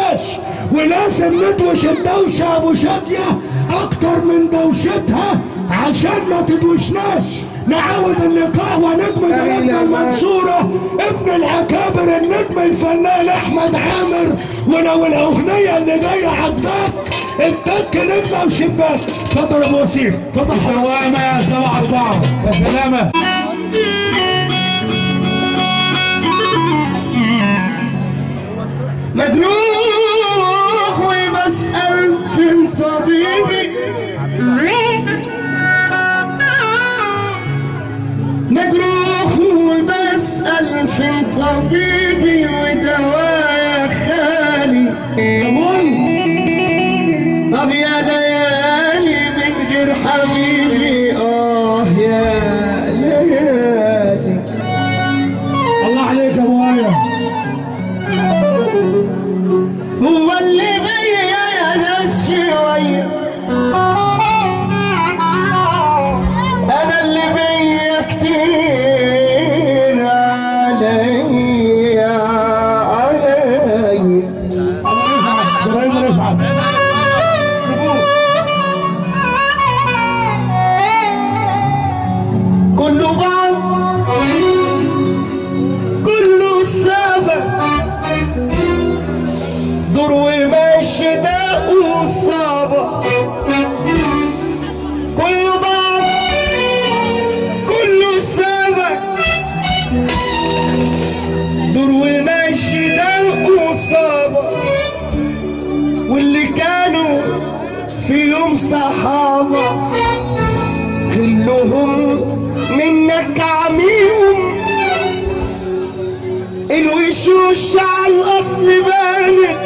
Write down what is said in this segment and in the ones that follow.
دوشناش ولازم ندوش الدوشة ابو شادية اكتر من دوشتها عشان ما تدوشناش نعاود اللقاء ونجم بلدنا المنصورة ابن العكابر النجم الفنان احمد عامر ولو الاغنية اللي جاية عجباك التك نجمة وشباك اتفضل يا ابو وسيم اتفضل حضرتك. دوامة سبعة أربعة يا سلامة مجروح وبسأل فين طبيبي مجروح وبسأل فين طبيبي ودوايا خالي طب يا ليالي من غير حبيبي اه يا ليالي الله عليك يا ابويا هو اللي بيا يا ناس شوية أنا اللي بيا كتير عليا عليا زراير رفعت كله بعض كله سبب دور وماشي ده وصابة كله بعض كله سبب دور وماشي ده وصابة واللي كانوا في يوم صحابة كلهم منك عميهم الوشوش على الاصل بانت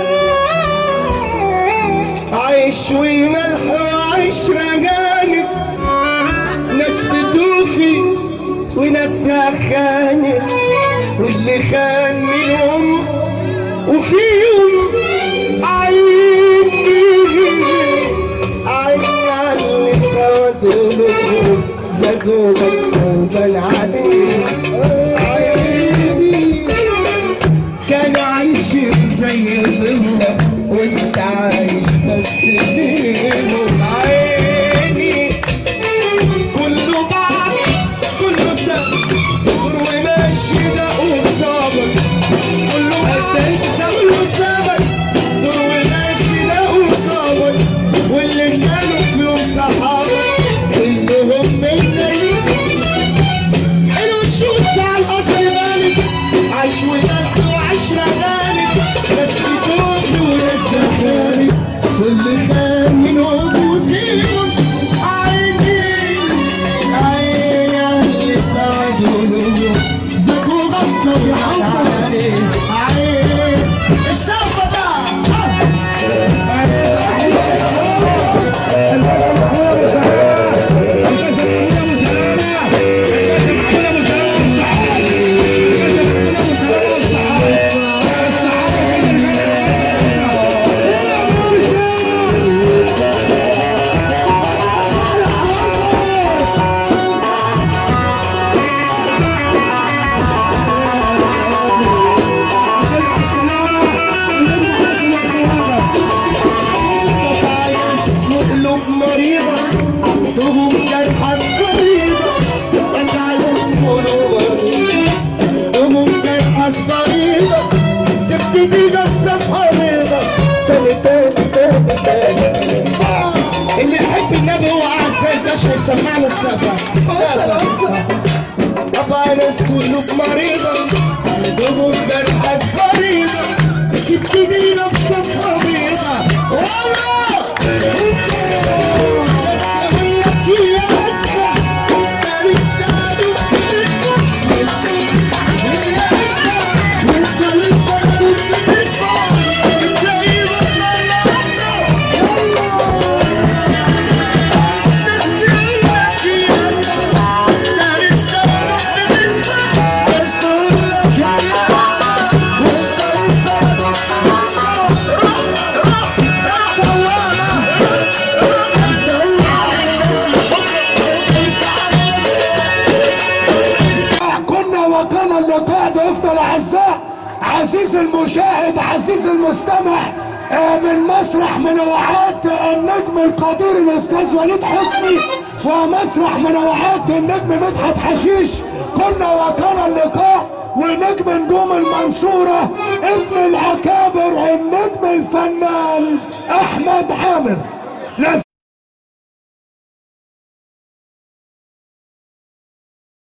عيش وملح وعيش رجانت ناس بتوفي وناس خانت واللي خان منهم وفيهم عيني عيني سودهم زادوا مكتوبا عليه عيني كانوا عايشين زي الظلة وانت عايش بس بيهم عيني كله بعض كله سبب وماشي ده وصابر كله استنس كله سبب وماشي ده وصابر واللي كانوا في يوم صحابة كلهم منك الوشوش على الاصل غالب عاش وملح وعشرة غالب ناس بيسوق وناس غالب كل خان منهم وفيهم عيني عيني اللي سعدوا زكوا غطوا عليه عيني السالفة ده قلوب مريضة عندهم جرحى مريضة انت عايز قلوب عندهم جرحى مريضة تبتدي نفسها بيضة تاني تاني تاني تاني اللي يحب النبي هو قاعد زي الباشا يسمع له السقفة سقفة طبعا ناس قلوب مريضة عندهم جرحى مريضة تبتدي نفسها بيضة والله كنا وكان اللقاء ده يفضل اعزاء عزيز المشاهد عزيز المستمع آه، من مسرح منوعات النجم القدير الاستاذ وليد حسني ومسرح منوعات النجم مدحت حشيش كنا وكان اللقاء ونجم نجوم المنصورة ابن الأكابر النجم الفنان أحمد عامر